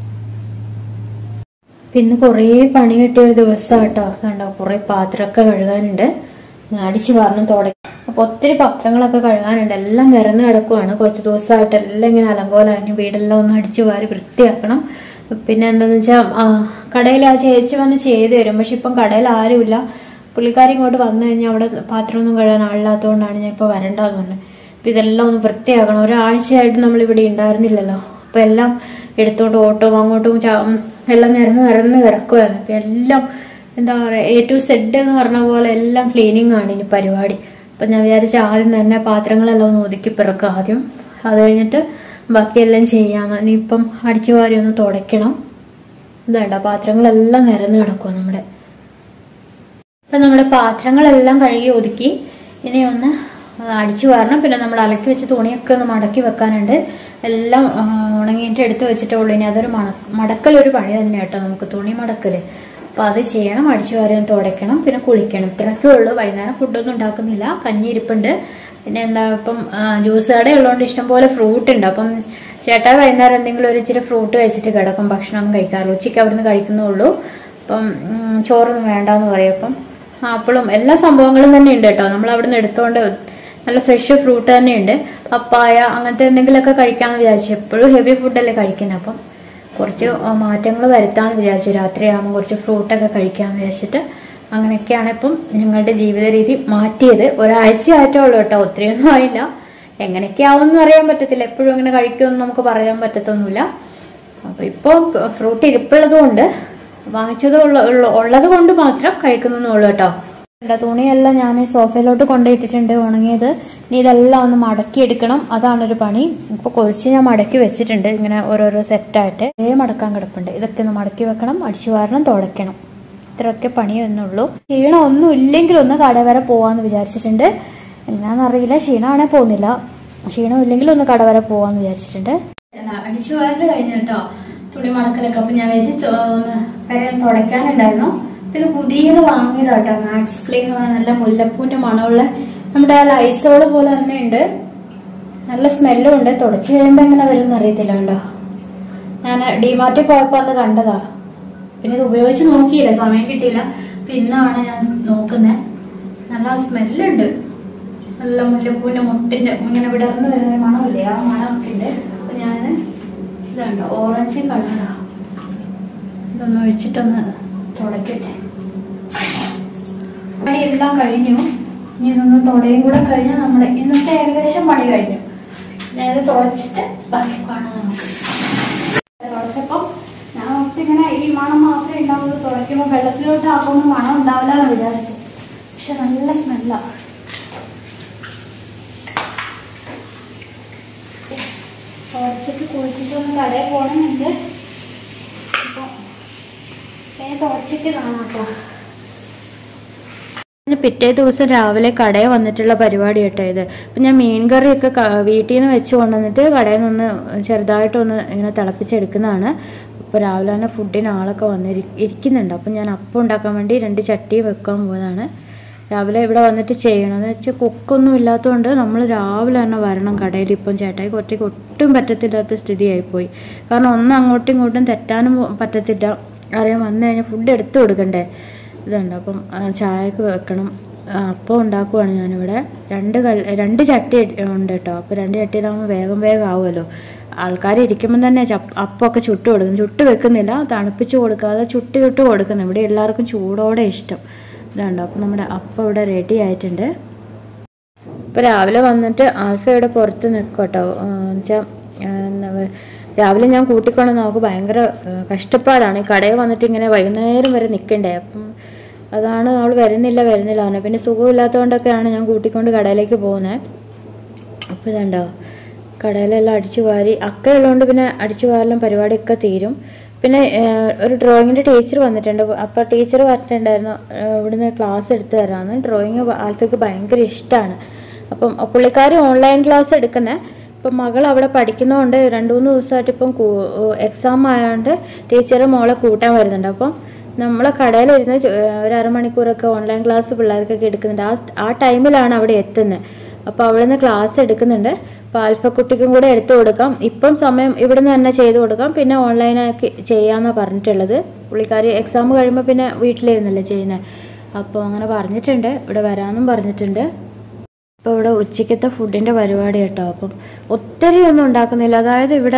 പിന്നെ കുറേ പണി കിട്ടിയ ഒരു ദിവസം കേട്ടോ കണ്ടോ കുറേ പാത്രമൊക്കെ കഴുകാനുണ്ട് അടിച്ചു പറഞ്ഞു തുടങ്ങി അപ്പൊ ഒത്തിരി പാത്രങ്ങളൊക്കെ കഴുകാനുണ്ട് എല്ലാം നിരന്ന് കിടക്കുവാണ് കുറച്ച് ദിവസമായിട്ട് എല്ലാം ഇങ്ങനെ അലങ്കോലഞ്ഞു വീടെല്ലാം ഒന്ന് അടിച്ചു വാരി വൃത്തിയാക്കണം പിന്നെ എന്താന്ന് വെച്ചാൽ കടയിൽ ആ ചേച്ചി വന്ന് ചെയ്തു തരും പക്ഷെ ഇപ്പം കടയിൽ ആരുമില്ല പുള്ളിക്കാരി ഇങ്ങോട്ട് വന്നു കഴിഞ്ഞാൽ അവിടെ പാത്രമൊന്നും കഴുകാൻ ആളില്ലാത്തതുകൊണ്ടാണ് ഞാൻ ഇപ്പോൾ വരണ്ടെന്ന് പറഞ്ഞത് അപ്പൊ ഇതെല്ലാം ഒന്ന് വൃത്തിയാക്കണം ഒരാഴ്ചയായിട്ട് നമ്മൾ ഇവിടെ ഉണ്ടായിരുന്നില്ലല്ലോ അപ്പൊ എല്ലാം എടുത്തോണ്ട് ഓട്ടവും അങ്ങോട്ടും ചാ- ഉം, എല്ലാം നിരന്ന് നിരന്ന് കിടക്കുമായിരുന്നു അപ്പൊ എല്ലാം എന്താ പറയാ എ ടു സെഡ് എന്ന് പറഞ്ഞ പോലെ എല്ലാം ക്ലീനിങ് ആണ് ഇനി പരിപാടി അപ്പൊ ഞാൻ വിചാരിച്ച ആദ്യം തന്നെ പാത്രങ്ങളെല്ലാം ഒന്ന് ഒതുക്കി പിറക്കുക ആദ്യം അത് കഴിഞ്ഞിട്ട് ബാക്കിയെല്ലാം ചെയ്യാന്ന് ഇനിയിപ്പം അടിച്ചു വാരി ഒന്ന് തുടയ്ക്കണം ഇതാണ്ട പാത്രങ്ങളെല്ലാം നിരന്ന് കിടക്കുക നമ്മുടെ അപ്പൊ നമ്മുടെ പാത്രങ്ങളെല്ലാം കഴുകി ഒതുക്കി ഇനി ഒന്ന് അടിച്ചു വാരണം പിന്നെ നമ്മൾ അലക്കി വെച്ച തുണിയൊക്കെ ഒന്ന് മടക്കി വെക്കാനുണ്ട് എല്ലാം ആ, ഉണങ്ങിയിട്ട് എടുത്ത് വെച്ചിട്ടേ ഉള്ളൂ ഇനി അതൊരു മണ മടക്കൽ ഒരു പണി തന്നെ കേട്ടോ നമുക്ക് തുണി മടക്കല് അപ്പൊ അത് ചെയ്യണം അടിച്ചു വാരാൻ തുടയ്ക്കണം പിന്നെ കുളിക്കണം ഇത്രയൊക്കെ ഉള്ളൂ വൈകുന്നേരം ഫുഡൊന്നും ഉണ്ടാക്കുന്നില്ല കഞ്ഞി ഇരിപ്പുണ്ട് പിന്നെ എന്താ ഇപ്പം ആ, ജ്യൂസ് കട ഉള്ളതുകൊണ്ട് ഇഷ്ടംപോലെ ഫ്രൂട്ട് ഉണ്ട് അപ്പം ചേട്ടാ വൈകുന്നേരം എന്തെങ്കിലും ഒരു ഇച്ചിരി ഫ്രൂട്ട് കഴിച്ചിട്ട് കിടക്കും ഭക്ഷണം കഴിക്കാറില്ല ഉച്ചയ്ക്ക് അവിടുന്ന് കഴിക്കുന്നുള്ളൂ അപ്പം ഉം, ചോറൊന്നും വേണ്ടാന്ന് പറയും അപ്പം ആപ്പിളും എല്ലാ സംഭവങ്ങളും തന്നെ ഉണ്ട് കേട്ടോ നമ്മൾ അവിടുന്ന് എടുത്തോണ്ട് നല്ല ഫ്രഷ് ഫ്രൂട്ട് തന്നെ ഉണ്ട് പപ്പായ അങ്ങനത്തെ എന്തെങ്കിലുമൊക്കെ കഴിക്കാമെന്ന് വിചാരിച്ചു എപ്പോഴും ഹെവി ഫുഡല്ലേ കഴിക്കുന്നത് അപ്പം കുറച്ച് മാറ്റങ്ങൾ വരുത്താമെന്ന് വിചാരിച്ചു രാത്രിയാകുമ്പോൾ കുറച്ച് ഫ്രൂട്ടൊക്കെ കഴിക്കാമെന്ന് വിചാരിച്ചിട്ട് അങ്ങനെയൊക്കെയാണ് ഇപ്പം ഞങ്ങളുടെ ജീവിത രീതി മാറ്റിയത് ഒരാഴ്ച ആയിട്ടേ ഉള്ളൂ കേട്ടോ ഒത്തിരിയൊന്നും ആയില്ല എങ്ങനെയൊക്കെയാവുമെന്ന് അറിയാൻ പറ്റത്തില്ല എപ്പോഴും ഇങ്ങനെ കഴിക്കുമെന്ന് നമുക്ക് പറയാൻ പറ്റത്തൊന്നുമില്ല അപ്പൊ ഇപ്പോൾ ഫ്രൂട്ട് ഇരിപ്പുള്ളത് കൊണ്ട് വാങ്ങിച്ചത് ഉള്ള ഉള്ള- ഉള്ളത് കൊണ്ട് മാത്രം കഴിക്കുന്നുള്ളൂ കേട്ടോ എന്റെ തുണിയെല്ലാം ഞാൻ സോഫയിലോട്ട് കൊണ്ടുപോയിട്ടിട്ടുണ്ട് ഉണങ്ങിയത് ഇനി ഇതെല്ലാം ഒന്ന് മടക്കി എടുക്കണം അതാണൊരു പണി ഇപ്പൊ കുറച്ച് ഞാൻ മടക്കി വെച്ചിട്ടുണ്ട് ഇങ്ങനെ ഓരോരോ സെറ്റായിട്ട് ഏ മടക്കാൻ കിടപ്പുണ്ട് ഇതൊക്കെ ഒന്ന് മടക്കി വെക്കണം അടിച്ചു വാരണം തുടയ്ക്കണം ഇത്രയൊക്കെ പണി എന്നുള്ളൂ ക്ഷീണം ഒന്നും ഇല്ലെങ്കിൽ ഒന്ന് കട വരെ പോവാന്ന് വിചാരിച്ചിട്ടുണ്ട് എന്നാന്നറിയില്ല ക്ഷീണമാണെ പോകുന്നില്ല ക്ഷീണം ഇല്ലെങ്കിൽ ഒന്ന് കട വരെ പോവാന്ന് വിചാരിച്ചിട്ടുണ്ട് അടിച്ചു വാരല് കഴിഞ്ഞു കേട്ടോ തുണി മടക്കലൊക്കെ അപ്പൊ ഞാൻ വെച്ച് ഒന്ന് വരെ തുടയ്ക്കാനുണ്ടായിരുന്നു അപ്പൊ ഇത് പുതിയത് വാങ്ങിയതാട്ടോ മാക്സ് ക്ലീൻ എന്ന് പറഞ്ഞ നല്ല മുല്ലപ്പൂന്റെ മണമുള്ള നമ്മുടെ ആ ലൈസോള് പോലെ തന്നെ ഉണ്ട് നല്ല സ്മെല്ലും ഉണ്ട് തുടച്ചു കഴിയുമ്പോ എങ്ങനെ വരും അറിയത്തില്ല കേട്ടോ ഞാൻ ഡിമാർട്ടിൽ പോയപ്പോ അന്ന് കണ്ടതാ പിന്നെ ഇത് ഉപയോഗിച്ച് നോക്കിയില്ല സമയം കിട്ടിയില്ല അപ്പൊ ഇന്നാണ് ഞാൻ നോക്കുന്നത് നല്ല സ്മെല്ലുണ്ട് നല്ല മുല്ലപ്പൂവിന്റെ മുട്ടിന്റെ ഇങ്ങനെ വിടർന്ന് വരുന്ന മണമില്ലേ ആ മണമൊക്കെ ഉണ്ട് അപ്പൊ ഞാൻ ഇതുണ്ട് ഓറഞ്ച് കളറാ ഇതൊന്ന് ഒഴിച്ചിട്ടൊന്ന് തുടക്കട്ടെ പണി എല്ലാം കഴിഞ്ഞു ഇനി ഇതൊന്ന് തുടയും കൂടെ കഴിഞ്ഞാൽ നമ്മുടെ ഇന്നത്തെ ഏകദേശം പണി കഴിഞ്ഞു ഞാനിത് തുടച്ചിട്ട് ബാക്കി കാണാം നമുക്ക് തുടച്ചപ്പോ ഞാൻ ഓർത്ത് ഇങ്ങനെ ഈ മണം മാത്രമേ ഉണ്ടാവുള്ളൂ തുടയ്ക്കുമ്പോൾ വെള്ളത്തിലോട്ട് ആക്കുമ്പോൾ മണം ഉണ്ടാവില്ല എന്ന് വിചാരിച്ചു പക്ഷെ നല്ല സ്മെല്ലാ തുടച്ചിട്ട് കുളിച്ചിട്ട് ഒന്ന് കടയിൽ പോകണമെന്നുണ്ട് അപ്പൊ ഞാൻ തുടച്ചിട്ട് കാണാം കേട്ടോ പിന്നെ പിറ്റേ ദിവസം രാവിലെ കടയിൽ വന്നിട്ടുള്ള പരിപാടി കേട്ടോ ഇത് അപ്പം ഞാൻ മീൻ കറിയൊക്കെ ക- വീട്ടിൽ നിന്ന് വെച്ച് കൊണ്ടുവന്നിട്ട് കടയിൽ നിന്ന് ചെറുതായിട്ടൊന്ന് ഇങ്ങനെ തിളപ്പിച്ചെടുക്കുന്നതാണ് ഇപ്പോൾ രാവിലെ തന്നെ ഫുഡിന് ആളൊക്കെ വന്ന് ഇരി- ഇരിക്കുന്നുണ്ട് അപ്പം ഞാൻ അപ്പം ഉണ്ടാക്കാൻ വേണ്ടി രണ്ട് ചട്ടി വെക്കാൻ പോകുന്നതാണ് രാവിലെ ഇവിടെ വന്നിട്ട് ചെയ്യണം എന്ന് വെച്ചാൽ കുക്കൊന്നും ഇല്ലാത്തതുകൊണ്ട് നമ്മൾ രാവിലെ തന്നെ വരണം കടയിൽ ഇപ്പം ചേട്ടായി ഒറ്റയ്ക്ക് ഒട്ടും പറ്റത്തില്ലാത്ത സ്ഥിതിയായിപ്പോയി കാരണം ഒന്നും അങ്ങോട്ടും ഇങ്ങോട്ടും തെറ്റാനും പറ്റത്തില്ല അറിയാൻ വന്നു കഴിഞ്ഞാൽ ഫുഡ് എടുത്തു കൊടുക്കണ്ടേ ഇതുണ്ട് അപ്പം ആ, ചായക്ക് വെക്കണം ആ, അപ്പം ഉണ്ടാക്കുവാണ് ഞാനിവിടെ രണ്ട് കൽ രണ്ട് ചട്ടി ഉണ്ട് കേട്ടോ അപ്പോൾ രണ്ട് ചട്ടിയിലാകുമ്പോൾ വേഗം വേഗം ആവുമല്ലോ ആൾക്കാർ ഇരിക്കുമ്പോൾ തന്നെ ചപ്പ് അപ്പമൊക്കെ ചുട്ട് കൊടുക്കും ചുട്ട് വെക്കുന്നില്ല തണുപ്പിച്ച് കൊടുക്കാതെ ചുട്ട് ചുട്ട് കൊടുക്കുന്നു ഇവിടെ എല്ലാവർക്കും ചൂടോടെ ഇഷ്ടം ഇതുണ്ട് അപ്പം നമ്മുടെ അപ്പം ഇവിടെ റെഡി ആയിട്ടുണ്ട് ഇപ്പൊ രാവിലെ വന്നിട്ട് ആൽഫ ഇവിടെ പുറത്ത് നിൽക്കും കേട്ടോ വെച്ചാൽ രാവിലെ ഞാൻ കൂട്ടിക്കൊണ്ട് നമുക്ക് ഭയങ്കര ആ, കഷ്ടപ്പാടാണ് ഈ കടയിൽ വന്നിട്ട് ഇങ്ങനെ വൈകുന്നേരം വരെ നിൽക്കണ്ടേ അപ്പം അതാണ് അവൾ വരുന്നില്ല വരുന്നില്ല പറഞ്ഞു പിന്നെ സുഖമില്ലാത്തതുകൊണ്ടൊക്കെയാണ് ഞാൻ കൂട്ടിക്കൊണ്ട് കടയിലേക്ക് പോകുന്നത് അപ്പോൾ ഇതുണ്ടോ കടയിലെല്ലാം അടിച്ചു വാരി അക്ക ഉള്ളതുകൊണ്ട് പിന്നെ അടിച്ചു വാരലും പരിപാടിയൊക്കെ തീരും പിന്നെ ഏഹ്, ഒരു ഡ്രോയിങ്ങിൻ്റെ ടീച്ചർ വന്നിട്ടുണ്ട് അപ്പോൾ ടീച്ചർ പറഞ്ഞിട്ടുണ്ടായിരുന്നു ഏഹ്, ഇവിടുന്ന് ക്ലാസ് എടുത്തു തരാമെന്ന് ഡ്രോയിങ് ആൽഫയ്ക്ക് ഭയങ്കര ഇഷ്ടമാണ് അപ്പം പുള്ളിക്കാരി ഓൺലൈൻ ക്ലാസ് എടുക്കുന്നത് ഇപ്പം മകൾ അവിടെ പഠിക്കുന്നതുകൊണ്ട് രണ്ട് മൂന്ന് ദിവസമായിട്ട് ഇപ്പം എക്സാം ആയതുകൊണ്ട് ടീച്ചർ മോളെ കൂട്ടാൻ വരുന്നുണ്ട് അപ്പം നമ്മളെ കടയിലിരുന്ന് ചെ- ഏഹ്, ഒരു അരമണിക്കൂറൊക്കെ ഓൺലൈൻ ക്ലാസ് പിള്ളേർക്കൊക്കെ എടുക്കുന്നുണ്ട് ആ ആ ടൈമിലാണ് അവിടെ എത്തുന്നത് അപ്പോൾ അവിടെ നിന്ന് ക്ലാസ് എടുക്കുന്നുണ്ട് അപ്പോൾ ആൽഫക്കുട്ടിക്കും കൂടെ എടുത്തു കൊടുക്കാം ഇപ്പം സമയം ഇവിടെ നിന്ന് തന്നെ ചെയ്തു കൊടുക്കാം പിന്നെ ഓൺലൈനാക്കി ചെയ്യാമെന്നാണ് പറഞ്ഞിട്ടുള്ളത് പുള്ളിക്കാരി എക്സാം കഴിയുമ്പോൾ പിന്നെ വീട്ടിലിരുന്നല്ലേ ചെയ്യുന്നത് അപ്പോൾ അങ്ങനെ പറഞ്ഞിട്ടുണ്ട് ഇവിടെ വരാമെന്നും പറഞ്ഞിട്ടുണ്ട് ഇപ്പോൾ ഇവിടെ ഉച്ചയ്ക്കത്തെ ഫുഡിൻ്റെ പരിപാടി കേട്ടോ അപ്പം ഒത്തിരി ഒന്നും ഉണ്ടാക്കുന്നില്ല അതായത് ഇവിടെ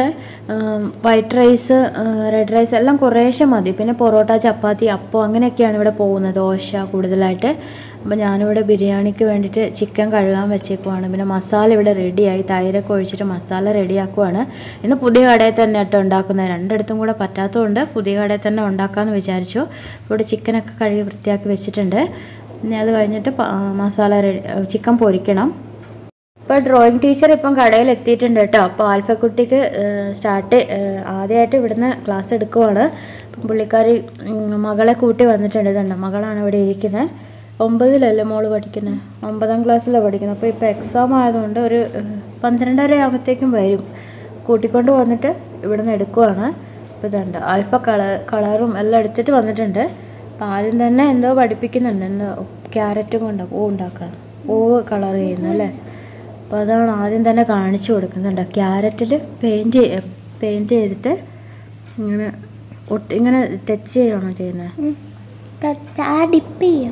വൈറ്റ് റൈസ് റെഡ് റൈസ് എല്ലാം കുറേശ്ശെ മതി പിന്നെ പൊറോട്ട ചപ്പാത്തി അപ്പം അങ്ങനെയൊക്കെയാണ് ഇവിടെ പോകുന്നത് ദോശ കൂടുതലായിട്ട് അപ്പം ഞാനിവിടെ ബിരിയാണിക്ക് വേണ്ടിയിട്ട് ചിക്കൻ കഴുകാൻ വെച്ചേക്കുവാണ് പിന്നെ മസാല ഇവിടെ റെഡിയായി തൈരൊക്കെ ഒഴിച്ചിട്ട് മസാല റെഡിയാക്കുവാണ് ഇന്ന് പുതിയ കടയിൽ തന്നെ കേട്ടോ ഉണ്ടാക്കുന്നത് രണ്ടിടത്തും കൂടെ പറ്റാത്തതുകൊണ്ട് പുതിയ കടയിൽ തന്നെ ഉണ്ടാക്കാമെന്ന് വിചാരിച്ചു ഇവിടെ ചിക്കനൊക്കെ കഴുകി വൃത്തിയാക്കി വെച്ചിട്ടുണ്ട് ഇനി അത് കഴിഞ്ഞിട്ട് പ- ആ, മസാല റെഡി ചിക്കൻ പൊരിക്കണം ഇപ്പോൾ ഡ്രോയിങ് ടീച്ചർ ഇപ്പം കടയിൽ എത്തിയിട്ടുണ്ട് കേട്ടോ അപ്പോൾ ആൽഫക്കുട്ടിക്ക് സ്റ്റാർട്ട് ആദ്യമായിട്ട് ഇവിടുന്ന് ക്ലാസ് എടുക്കുവാണ് അപ്പം പുള്ളിക്കാരി ഉം, മകളെ കൂട്ടി വന്നിട്ടുണ്ട് ഇതുണ്ട് മകളാണ് ഇവിടെ ഇരിക്കുന്നത് ഒമ്പതിലല്ലേ മോള് പഠിക്കുന്നത് ഒമ്പതാം ക്ലാസ്സിലാണ് പഠിക്കുന്നത് അപ്പോൾ ഇപ്പോൾ എക്സാം ആയതുകൊണ്ട് ഒരു ഏഹ്, പന്ത്രണ്ടര ആകുമ്പോഴത്തേക്കും വരും കൂട്ടിക്കൊണ്ട് വന്നിട്ട് ഇവിടുന്ന് എടുക്കുവാണ് അപ്പോൾ ഇതുണ്ട് ആൽഫ കളർ കളറും എല്ലാം എടുത്തിട്ട് വന്നിട്ടുണ്ട് അപ്പോൾ ആദ്യം തന്നെ എന്തോ പഠിപ്പിക്കുന്നുണ്ട് എന്തോ ക്യാരറ്റും കൊണ്ട് പൂ ഉണ്ടാക്കാൻ പൂവ് കളർ ചെയ്യുന്നത് അല്ലേ അപ്പോൾ അതാണ് ആദ്യം തന്നെ കാണിച്ചു കൊടുക്കുന്നുണ്ട് ക്യാരറ്റിൽ പെയിൻറ്റ് പെയിൻറ്റ് ചെയ്തിട്ട് ഇങ്ങനെ ഒട്ട് ഇങ്ങനെ ടച്ച് ചെയ്യുകയാണോ ചെയ്യുന്നത് ആ ഡിപ്പ് ചെയ്യും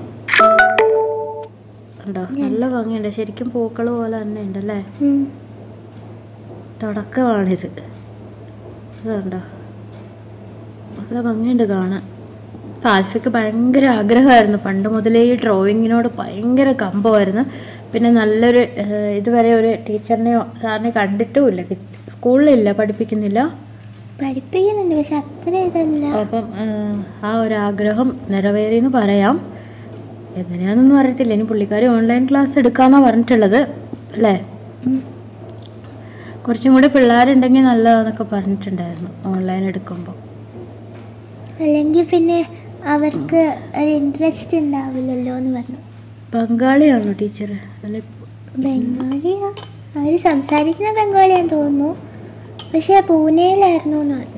ഉണ്ടോ നല്ല ഭംഗിയുണ്ട് ശരിക്കും പൂക്കൾ പോലെ തന്നെ ഉണ്ടല്ലേ ഉം. തുടക്കമാണിത് ഇതുണ്ടോ നല്ല ഭംഗിയുണ്ട് കാണാൻ ആൽഫയ്ക്ക് ഭയങ്കര ആഗ്രഹമായിരുന്നു പണ്ട് മുതലേ ഈ ഡ്രോയിങ്ങിനോട് ഭയങ്കര കമ്പമായിരുന്നു പിന്നെ നല്ലൊരു ഏഹ്, ഇതുവരെ ഒരു ടീച്ചറിനെയോ സാറിനെ കണ്ടിട്ടുമില്ല കിട്ട്- സ്കൂളിലില്ല പഠിപ്പിക്കുന്നില്ല പഠിപ്പിക്കുന്നുണ്ട് പക്ഷെ അത്ര ഇതല്ല അപ്പം ഏഹ്, ആ ഒരു ആഗ്രഹം നിറവേറിയെന്ന് പറയാം എങ്ങനെയാണെന്നൊന്നും അറിയത്തില്ല ഇനി പുള്ളിക്കാരി ഓൺലൈൻ ക്ലാസ് എടുക്കാമെന്നാണ് പറഞ്ഞിട്ടുള്ളത് അല്ലേ ഉം. കുറച്ചും കൂടി പിള്ളേരുണ്ടെങ്കിൽ നല്ലതാന്നൊക്കെ പറഞ്ഞിട്ടുണ്ടായിരുന്നു ഓൺലൈൻ എടുക്കുമ്പോൾ അല്ലെങ്കിൽ പിന്നെ അവർക്ക് ഒരു ഇൻട്രസ്റ്റ് ഉണ്ടാവില്ലല്ലോ എന്ന് പറഞ്ഞു ബംഗാളിയാണോ ടീച്ചർ അല്ലെ ബംഗാളിയാ അവർ സംസാരിക്കുന്ന ബംഗാളിയാന്ന് തോന്നുന്നു പക്ഷെ പൂനെയിലായിരുന്നു എന്ന് പറഞ്ഞു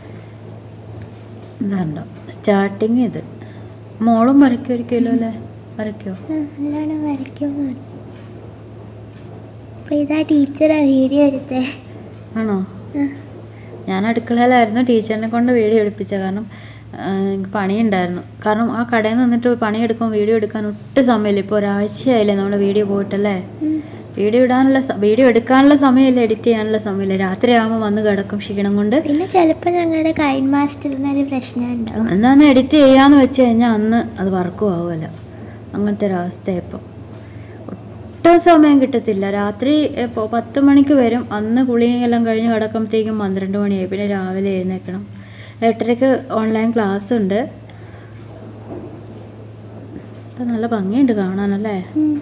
ഇതാണ്ടോ സ്റ്റാർട്ടിങ് ഇത് മോളും വരയ്ക്കുമായിരിക്കുമല്ലോ അല്ലേ വരയ്ക്കോ ആ, നല്ലോണം വരയ്ക്കുമെന്ന് പറഞ്ഞു അപ്പൊ ഇതാ ടീച്ചറാ വീഡിയോ എടുത്തേ ആണോ ആ, ഞാൻ അടുക്കളയിലായിരുന്നു ടീച്ചറിനെ കൊണ്ട് വീഡിയോ എടുപ്പിച്ചത് കാരണം ആ, എനിക്ക് പണിയുണ്ടായിരുന്നു കാരണം ആ കടയിൽ നിന്നിട്ട് പണിയെടുക്കും വീഡിയോ എടുക്കാൻ ഒട്ടും സമയമില്ല ഇപ്പോൾ ഒരാഴ്ചയായില്ലേ നമ്മുടെ വീഡിയോ പോയിട്ടല്ലേ ഉം. വീഡിയോ ഇടാനുള്ള സ- വീഡിയോ എടുക്കാനുള്ള സമയമില്ല എഡിറ്റ് ചെയ്യാനുള്ള സമയമില്ല രാത്രിയാകുമ്പോൾ വന്ന് കിടക്കും ക്ഷീണം കൊണ്ട് പിന്നെ ചിലപ്പോൾ ഞങ്ങളുടെ കൈൻ മാസ്റ്ററിനൊരു പ്രശ്നം ഉണ്ടാവും എന്നാന്ന് എഡിറ്റ് ചെയ്യാന്ന് വെച്ച് കഴിഞ്ഞാൽ അന്ന് അത് വർക്കും ആവുമല്ല അങ്ങനത്തെ ഒരവസ്ഥ ഇപ്പം ഒട്ടും സമയം കിട്ടത്തില്ല രാത്രി ഇപ്പോൾ പത്ത് മണിക്ക് വരും അന്ന് കുളിയെല്ലാം കഴിഞ്ഞ് കിടക്കുമ്പോഴത്തേക്കും പന്ത്രണ്ട് മണിയായി പിന്നെ രാവിലെ എഴുന്നേക്കണം എട്ടരയ്ക്ക് ഓൺലൈൻ ക്ലാസ് ഉണ്ട് ഇപ്പം നല്ല ഭംഗിയുണ്ട് കാണാനല്ലേ ഉം.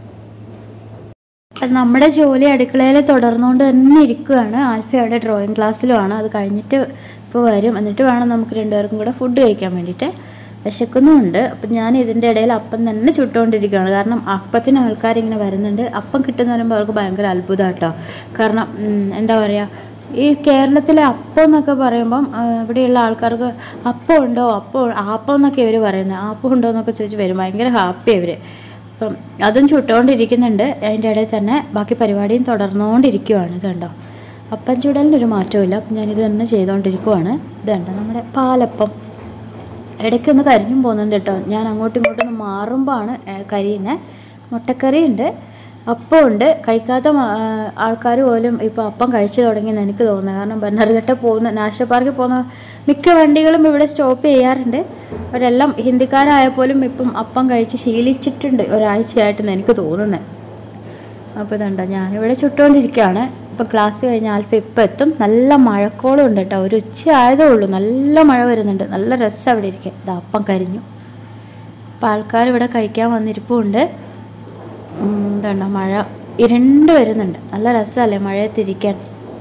അത് നമ്മുടെ ജോലി അടുക്കളയിൽ തുടർന്നുകൊണ്ട് തന്നെ ഇരിക്കുകയാണ് ആൽഫയുടെ ഡ്രോയിങ് ക്ലാസ്സിലുമാണ് അത് കഴിഞ്ഞിട്ട് ഇപ്പോൾ വരും എന്നിട്ട് വേണം നമുക്ക് രണ്ടുപേർക്കും കൂടെ ഫുഡ് കഴിക്കാൻ വേണ്ടിയിട്ട് വിശക്കുന്നുമുണ്ട് അപ്പം ഞാൻ ഇതിൻ്റെ ഇടയിൽ അപ്പം തന്നെ ചുട്ടുകൊണ്ടിരിക്കുകയാണ് കാരണം അപ്പത്തിന് ആൾക്കാർ ഇങ്ങനെ വരുന്നുണ്ട് അപ്പം കിട്ടുന്ന പറയുമ്പോൾ അവർക്ക് ഭയങ്കര അത്ഭുതം കേട്ടോ കാരണം ഉം, എന്താ പറയുക ഈ കേരളത്തിലെ അപ്പം എന്നൊക്കെ പറയുമ്പം ആ, ഇവിടെയുള്ള ആൾക്കാർക്ക് അപ്പം ഉണ്ടോ അപ്പം ആപ്പം എന്നൊക്കെ ഇവർ പറയുന്നത് ആപ്പം ഉണ്ടോ എന്നൊക്കെ ചോദിച്ച് വരും ഭയങ്കര ഹാപ്പി ഇവർ അപ്പം അതും ചുട്ടുകൊണ്ടിരിക്കുന്നുണ്ട് അതിൻ്റെ ഇടയിൽ തന്നെ ബാക്കി പരിപാടിയും തുടർന്നുകൊണ്ടിരിക്കുവാണ് ഇത് കണ്ടോ അപ്പം ചുടലിനൊരു മാറ്റമില്ല അപ്പം ഞാനിത് തന്നെ ചെയ്തുകൊണ്ടിരിക്കുവാണ് ഇത് കണ്ടോ നമ്മുടെ പാലപ്പം ഇടയ്ക്കൊന്ന് കരിഞ്ഞും പോകുന്നുണ്ട് കേട്ടോ ഞാൻ അങ്ങോട്ടും ഇങ്ങോട്ടും ഒന്ന് മാറുമ്പോഴാണ് കരിയുന്നത് മുട്ടക്കറി ഉണ്ട് അപ്പം ഉണ്ട് കഴിക്കാത്ത ആൾക്കാർ പോലും ഇപ്പോൾ അപ്പം കഴിച്ചു തുടങ്ങിയെന്ന് എനിക്ക് തോന്നുന്നത് കാരണം ബന്നർഘട്ട പോകുന്ന നാഷണൽ പാർക്കിൽ പോകുന്ന മിക്ക വണ്ടികളും ഇവിടെ സ്റ്റോപ്പ് ചെയ്യാറുണ്ട് അവരെല്ലാം ഹിന്ദിക്കാരായ പോലും ഇപ്പം അപ്പം കഴിച്ച് ശീലിച്ചിട്ടുണ്ട് ഒരാഴ്ചയായിട്ടെന്ന് എനിക്ക് തോന്നുന്നത് അപ്പോൾ ഇതുണ്ടോ ഞാനിവിടെ ചുട്ടുകൊണ്ടിരിക്കുകയാണ് ഇപ്പോൾ ക്ലാസ് കഴിഞ്ഞ് ആൽഫ ഇപ്പം എത്തും നല്ല മഴക്കോളും ഉണ്ട് കേട്ടോ ഒരു ഉച്ച ആയതേ ഉള്ളൂ നല്ല മഴ വരുന്നുണ്ട് നല്ല രസം അവിടെ ഇരിക്കാൻ ഇതാ അപ്പം കരിഞ്ഞു അപ്പോൾ ആൾക്കാർ ഇവിടെ കഴിക്കാൻ വന്നിരിപ്പുണ്ട് ഉം, ഇതുണ്ടോ മഴ ഇരുണ്ട് വരുന്നുണ്ട് നല്ല രസമല്ലേ മഴയത്തിരിക്കാൻ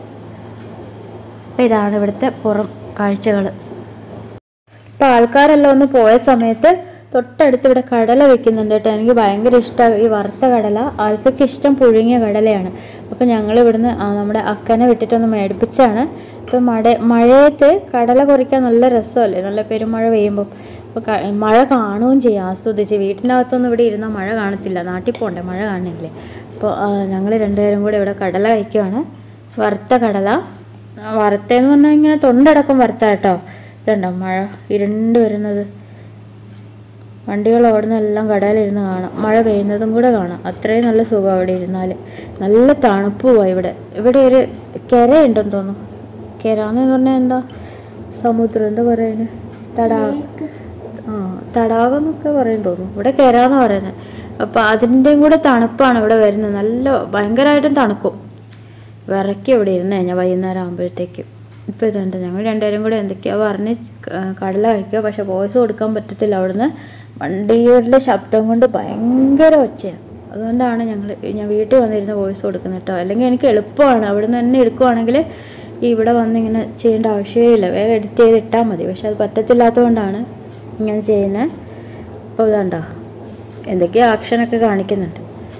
അപ്പോൾ ഇതാണ് ഇവിടുത്തെ പുറം കാഴ്ചകൾ ഇപ്പം ആൾക്കാരെല്ലാം ഒന്ന് പോയ സമയത്ത് തൊട്ടടുത്ത് ഇവിടെ കടല വെക്കുന്നുണ്ട് കേട്ടോ എനിക്ക് ഭയങ്കര ഇഷ്ടമാണ് ഈ വറുത്ത കടല ആൽഫയ്ക്ക് ഇഷ്ടം പുഴുങ്ങിയ കടലയാണ് അപ്പം ഞങ്ങൾ ഇവിടുന്ന് ആ നമ്മുടെ അക്കനെ വിട്ടിട്ടൊന്ന് മേടിപ്പിച്ചാണ് ഇപ്പം മഴ മഴയത്ത് കടല കുറിക്കാൻ നല്ല രസമല്ലേ നല്ല പെരുമഴ പെയ്യുമ്പോൾ അപ്പോൾ മഴ കാണുകയും ചെയ്യും ആസ്വദിച്ച് വീട്ടിനകത്തൊന്നും ഇവിടെ ഇരുന്നാൽ മഴ കാണത്തില്ല നാട്ടിൽ പോകണ്ടേ മഴ കാണില്ലേ അപ്പോൾ ഞങ്ങൾ രണ്ടുപേരും കൂടെ ഇവിടെ കടല കഴിക്കുവാണ് വറുത്ത കടല ആ, വറുത്തതെന്ന് പറഞ്ഞാൽ ഇങ്ങനെ തൊണ്ടടക്കം വറുത്ത കേട്ടോ ഇതുണ്ടോ മഴ ഇരുണ്ട് വരുന്നത് വണ്ടികൾ ഓടുന്ന എല്ലാം കടയിലിരുന്ന് കാണാം മഴ പെയ്യുന്നതും കൂടെ കാണാം അത്രയും നല്ല സുഖം അവിടെ ഇരുന്നാൽ നല്ല തണുപ്പുമാണ് ഇവിടെ ഇവിടെ ഒരു കരയുണ്ടെന്ന് തോന്നുന്നു കര എന്ന് പറഞ്ഞാൽ എന്താ സമുദ്രം എന്താ പറയുന്നത് തടാകം ആ തടാകം എന്നൊക്കെ പറയും തോന്നുന്നു ഇവിടെ കര എന്ന് പറയുന്നത് അപ്പോൾ അതിൻ്റെയും കൂടെ തണുപ്പാണ് ഇവിടെ വരുന്നത് നല്ല ഭയങ്കരമായിട്ടും തണുക്കും വിറയ്ക്കും ഇവിടെ ഇരുന്ന് കഴിഞ്ഞാൽ വൈകുന്നേരം ആകുമ്പോഴത്തേക്കും ഇപ്പോൾ ഇതുണ്ട് ഞങ്ങൾ രണ്ടുപേരും കൂടെ എന്തൊക്കെയോ പറഞ്ഞ് ക- കടല കഴിക്കുക പക്ഷെ വോയിസ് കൊടുക്കാൻ പറ്റത്തില്ല അവിടുന്ന് വണ്ടിയുടെ ശബ്ദം കൊണ്ട് ഭയങ്കര ഒച്ചയാണ് അതുകൊണ്ടാണ് ഞങ്ങൾ ഞാൻ വീട്ടിൽ വന്നിരുന്ന് വോയിസ് കൊടുക്കുന്നത് കേട്ടോ അല്ലെങ്കിൽ എനിക്ക് എളുപ്പമാണ് അവിടുന്ന് തന്നെ എടുക്കുവാണെങ്കിൽ ഈ ഇവിടെ വന്ന് ഇങ്ങനെ ചെയ്യേണ്ട ആവശ്യമേ ഇല്ല വേഗം എഡിറ്റ് ചെയ്ത് ഇട്ടാൽ മതി പക്ഷെ അത് പറ്റത്തില്ലാത്തതുകൊണ്ടാണ് ഇങ്ങനെ ചെയ്യുന്നത് അപ്പോൾ ഇതാണ്ടോ എന്തൊക്കെയോ ആക്ഷനൊക്കെ കാണിക്കുന്നുണ്ട്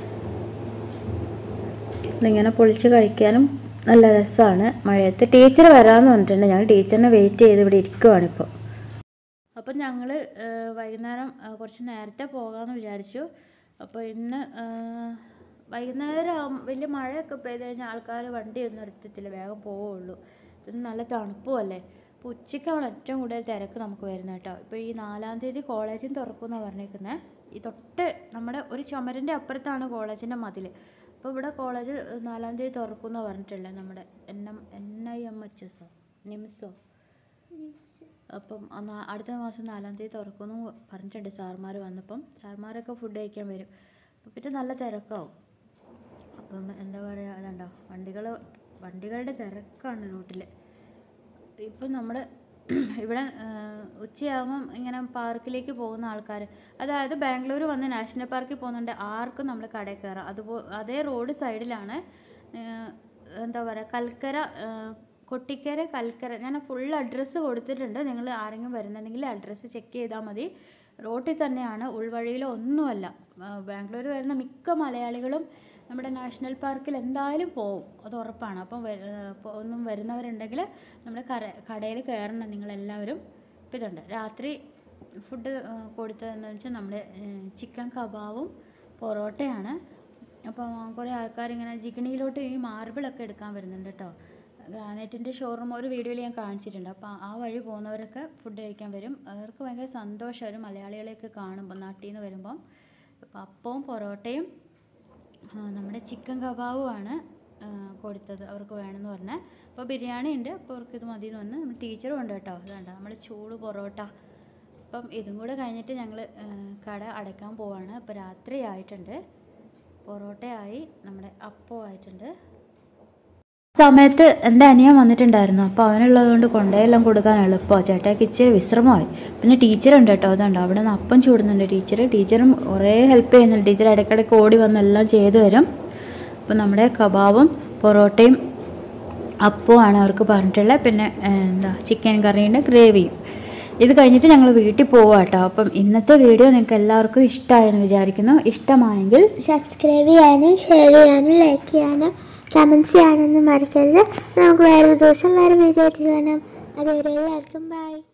ഇതിങ്ങനെ പൊളിച്ച് കഴിക്കാനും നല്ല രസമാണ് മഴയത്ത് ടീച്ചർ വരാമെന്ന് പറഞ്ഞിട്ടുണ്ട് ഞങ്ങൾ ടീച്ചറിനെ വെയിറ്റ് ചെയ്ത് ഇവിടെ ഇരിക്കുവാണിപ്പോൾ അപ്പം ഞങ്ങൾ വൈകുന്നേരം ആ, കുറച്ച് നേരത്തെ പോകാമെന്ന് വിചാരിച്ചു അപ്പോൾ ഇന്ന് ആ, വൈകുന്നേരം ആവും- വലിയ മഴയൊക്കെ പെയ്ത് കഴിഞ്ഞാൽ ആൾക്കാർ വണ്ടിയൊന്നും നിർത്തത്തില്ല വേഗം പോവുള്ളൂ പിന്നെ നല്ല തണുപ്പും അല്ലേ അപ്പോൾ ഉച്ചയ്ക്കാണ് ഏറ്റവും കൂടുതൽ തിരക്ക് നമുക്ക് വരുന്നത് കേട്ടോ ഇപ്പോൾ ഈ നാലാം തീയതി കോളേജിൽ തുറക്കുമെന്നാണ് പറഞ്ഞേക്കുന്നത് ഈ തൊട്ട് നമ്മുടെ ഒരു ചുമരിൻ്റെ അപ്പുറത്താണ് കോളേജിൻ്റെ മതിൽ അപ്പോൾ ഇവിടെ കോളേജ് നാലാം തീയതി തുറക്കുമെന്നാണ് പറഞ്ഞിട്ടുള്ളത് നമ്മുടെ N M N I M H എസോ നിംസോ അപ്പം അന്ന് അടുത്ത മാസം നാലാം തീയതി തുറക്കുമെന്ന് പറഞ്ഞിട്ടുണ്ട് സാർമാർ വന്നപ്പം സാർമാരൊക്കെ ഫുഡ് കഴിക്കാൻ വരും അപ്പം പിന്നെ നല്ല തിരക്കാവും അപ്പം എന്താ പറയുക അതുണ്ടോ വണ്ടികൾ വണ്ടികളുടെ തിരക്കാണ് റൂട്ടിൽ ഇപ്പം നമ്മൾ ഇവിടെ ആ, ഉച്ചയാകുമ്പം ഇങ്ങനെ പാർക്കിലേക്ക് പോകുന്ന ആൾക്കാർ അതായത് ബാംഗ്ലൂർ വന്ന് നാഷണൽ പാർക്കിൽ പോകുന്നുണ്ട് ആർക്കും നമ്മൾ കടയിൽ കയറാം അതുപോ അതേ റോഡ് സൈഡിലാണ് ആ, എന്താ പറയുക കൽക്കര ആ, കൊട്ടിക്കര കൽക്കര ഞാൻ ഫുൾ അഡ്രസ്സ് കൊടുത്തിട്ടുണ്ട് നിങ്ങൾ ആരെങ്കിലും വരുന്നുണ്ടെങ്കിൽ അഡ്രസ്സ് ചെക്ക് ചെയ്താൽ മതി റോട്ടിൽ തന്നെയാണ് ഉൾവഴിയിലോ ഒന്നുമല്ല ആ, ബാംഗ്ലൂർ വരുന്ന മിക്ക മലയാളികളും നമ്മുടെ നാഷണൽ പാർക്കിൽ എന്തായാലും പോവും അത് ഉറപ്പാണ് അപ്പം വര- ആ, ഇപ്പൊ ഒന്നും വരുന്നവരുണ്ടെങ്കിൽ നമ്മൾ കര കടയിൽ കയറണം നിങ്ങളെല്ലാവരും ഇപ്പം ഇതുണ്ട് രാത്രി ഫുഡ് കൊടുത്തതെന്ന് വെച്ചാൽ നമ്മുടെ ചിക്കൻ കബാബും പൊറോട്ടയാണ് അപ്പോൾ കുറേ ആൾക്കാർ ഇങ്ങനെ ജിഗണിയിലോട്ട് ഈ മാർബിളൊക്കെ എടുക്കാൻ വരുന്നുണ്ട് കേട്ടോ ഗ്രാനൈറ്റിൻ്റെ ഷോറൂം ഒരു വീഡിയോയിൽ ഞാൻ കാണിച്ചിട്ടുണ്ട് അപ്പോൾ ആ വഴി പോകുന്നവരൊക്കെ ഫുഡ് കഴിക്കാൻ വരും അവർക്ക് ഭയങ്കര സന്തോഷം ഒരു മലയാളികളെയൊക്കെ കാണുമ്പോൾ നാട്ടിൽ നിന്ന് വരുമ്പം അപ്പോൾ അപ്പവും പൊറോട്ടയും ആ, നമ്മുടെ ചിക്കൻ കബാബുമാണ് ആ, കൊടുത്തത് അവർക്ക് വേണമെന്ന് പറഞ്ഞാൽ അപ്പോൾ ബിരിയാണി ഉണ്ട് അപ്പോൾ അവർക്ക് ഇത് മതി എന്ന് പറഞ്ഞ് നമ്മൾ ടീച്ചറും ഉണ്ട് കേട്ടോ അതുകൊണ്ട് നമ്മുടെ ചൂട് പൊറോട്ട അപ്പം ഇതും കൂടെ കഴിഞ്ഞിട്ട് ഞങ്ങൾ കട അടയ്ക്കാൻ പോവാണ് അപ്പോൾ രാത്രി ആയിട്ടുണ്ട് പൊറോട്ടയായി നമ്മുടെ അപ്പം ആയിട്ടുണ്ട് സമയത്ത് എൻ്റെ അനിയൻ വന്നിട്ടുണ്ടായിരുന്നു അപ്പോൾ അവനുള്ളത് കൊണ്ട് കൊണ്ടേയെല്ലാം കൊടുക്കാൻ എളുപ്പമാണ് ചേട്ടാക്ക് ഇച്ചിരി വിശ്രമമായി പിന്നെ ടീച്ചറുണ്ട് കേട്ടോ അതുണ്ട് അവിടെ നിന്ന് അപ്പം ചൂടുന്നുണ്ട് ടീച്ചർ ടീച്ചറും കുറേ ഹെൽപ്പ് ചെയ്യുന്നുണ്ട് ടീച്ചർ ഇടയ്ക്കിടയ്ക്ക് ഓടി വന്ന് എല്ലാം ചെയ്തു തരും അപ്പം നമ്മുടെ കബാബും പൊറോട്ടയും അപ്പവുമാണ് അവർക്ക് പറഞ്ഞിട്ടുള്ളത് പിന്നെ ഏഹ്, എന്താ ചിക്കൻ കറിയുണ്ട് ഗ്രേവിയും ഇത് കഴിഞ്ഞിട്ട് ഞങ്ങൾ വീട്ടിൽ പോവാം കേട്ടോ അപ്പം ഇന്നത്തെ വീഡിയോ നിങ്ങൾക്ക് എല്ലാവർക്കും ഇഷ്ടമായെന്ന് വിചാരിക്കുന്നു ഇഷ്ടമായെങ്കിൽ സബ്സ്ക്രൈബ് ചെയ്യാനും ഷെയർ ചെയ്യാനും ലൈക്ക് ചെയ്യാനും കമൻസ് ചെയ്യാനൊന്നും മറക്കരുത് നമുക്ക് വേറൊരു ദിവസം വേറെ വീഡിയോ ആയിട്ട് കാണാം അതുവരെ എല്ലാവർക്കും ബൈ